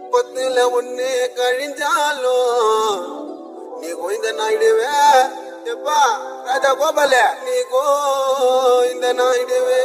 பத்துல ஒண்ணு கழிஞ்சாலும் நீ கோய்ந்த நாயிடுவே எப்பா ராஜா கோபால நீ கோய்ந்த நாயிடுவே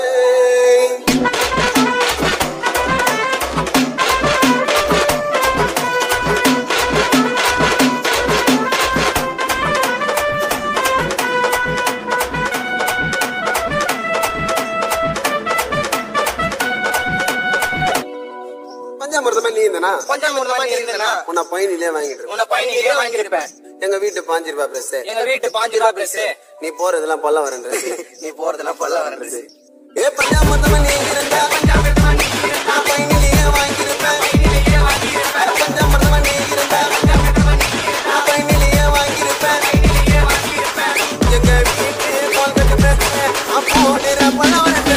பஞ்சாமிரதமா நீ இருந்தனா கொஞ்சம் கொஞ்சமா நீ இருந்தனா உன்னை பயனிலே வாங்கிட்டு இருப்பேன். உன்னை பயணியிலே வாங்கியிருப்பேன் எங்க வீட்டு பாஞ்சு ரூபாய் பிளஸ் எங்க வீட்டு பாஞ்சு ரூபா பிளஸ் நீ போறதெல்லாம் பல்ல வரேன் நீ போறதெல்லாம் பல்ல வர்றது ஏ பஞ்சாமிரதமா நீ இருந்தா நான் பயனிலேயே வாங்கியிருப்பேன் பஞ்சாமிரதமா நீ இருந்தா நான் பயனிலேயே வாங்கியிருப்பேன் எங்க வீட்டு கோல்கட்டு பிரச்சனை அப்போ நிற பல்ல வரேன்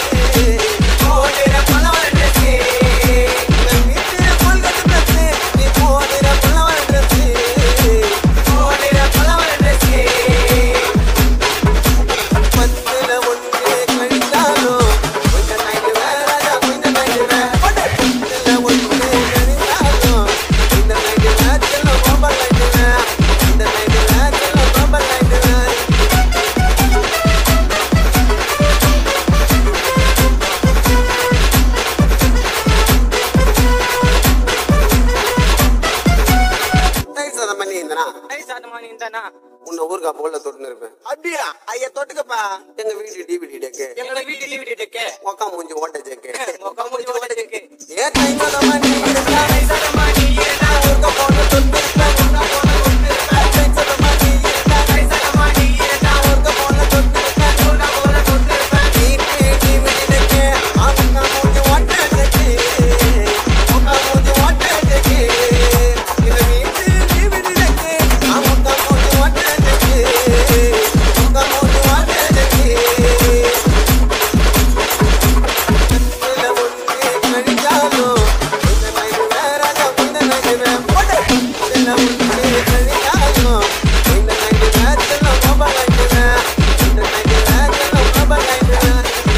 உன்னை ஊருக்கா போல தொட்டுன்னு இருப்பேன் அப்படியா ஐயா தொட்டுக்கப்பா எங்க வீட்டு டிவிடி டேக்கு எங்க வீட்டு டிவி டெக்கு ஒக்கா மூஞ்சி ஓட்ட ஜேக்கு முகம் முடிச்சு ஓட்டதுக்கு ஏ தைங்கதமா நீ இருந்தா சதமா நீ இருந்தா ஊருக்கா போல தொட்டிருப்பேன் ஊருக்கா போல தொட்டிருப்பேன் தைங்கதமா நீ இருந்தா சதமா நீ இருந்தா ஊருக்கா போல தொட்டிருப்பேன் ஊர்ல போல தொட்டிருப்பேன் வீட்டு டிவிடி டேக்கு அவங்க மூஞ்சி ஓட்ட ஜேக்கு ஒக்கா மூஞ்சி ஓட்ட ஜேக்கு இந்த வீட்டு டிவிடி டேக்கு அவங்க மூஞ்சி ஓட்ட ஜேக்கு ஒக்கா மூஞ்சி ஓட்ட ஜேக்கு இல்ல ஒண்ணே கழிஞ்சாலும் இந்த நைட்டு வேறாக இந்த நைட்டு வே போடு இல்ல ஒண்ணே கழிஞ்சாலும் இந்த நைட்டு வேச்சல பாபா நைட்டு வே இந்த நைட்டு வேச்சல பாபா நைட்டு வே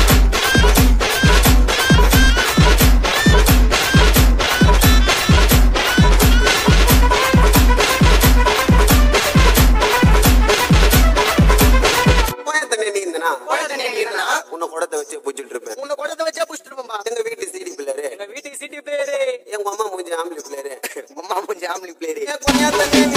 போயத்தனே நீ இருந்தனா குழந்தை நீ இருந்தா உன்னை குடத்தை வச்சு பூச்சிட்டு இருப்பேன் உன்னை குடத்தை வச்சா புடிச்சிருப்பா எங்க வீட்டு சீடி பிள்ளைரு எங்க வீட்டுக்கு சிட்டி பேரு எங்க அம்மா மூஞ்சி ஆம்பளை பிள்ளைரு அம்மா முடிஞ்ச ஆம்பளி பிளேரு என் கொய்யா தண்ணி